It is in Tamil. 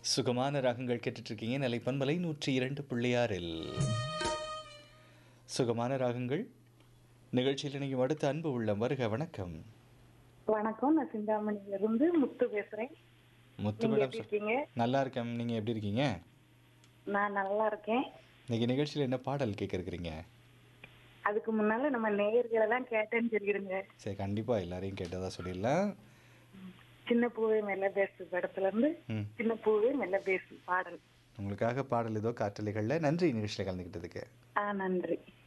சுகமான ராகங்கள் கேட்டுட்டு இருக்கீங்க நிலை பண்பலை நூற்றி இரண்டு புள்ளியாறில் சுகமான ராகங்கள் நிகழ்ச்சியில் நீங்கள் அடுத்த அன்பு உள்ளம் வருக வணக்கம் வணக்கம் நான் சிந்தாமணியில இருந்து முத்து பேசுறேன் முத்து நீங்க மேடம் எப்படி இருக்கீங்க நல்லா இருக்கேன் நீங்கள் எப்படி இருக்கீங்க நான் நல்லா இருக்கேன் இன்னைக்கு நிகழ்ச்சியில் என்ன பாடல் கேட்க இருக்கிறீங்க அதுக்கு முன்னால நம்ம நேயர்கள் எல்லாம் கேட்டேன்னு சொல்லிடுங்க சரி கண்டிப்பாக எல்லாரையும் கேட்டதா சொல்லிடலாம் சின்ன பூவே மெல்ல பேசு படத்துல இருந்து ம் சின்ன பூவே மெல்ல பேசு பாடல் உங்களுக்காக பாடல் ஏதோ காற்றலைகளில் நன்றி நிகழ்ச்சியில் கலந்துக்கிட்டதுக்கு ஆ நன்றி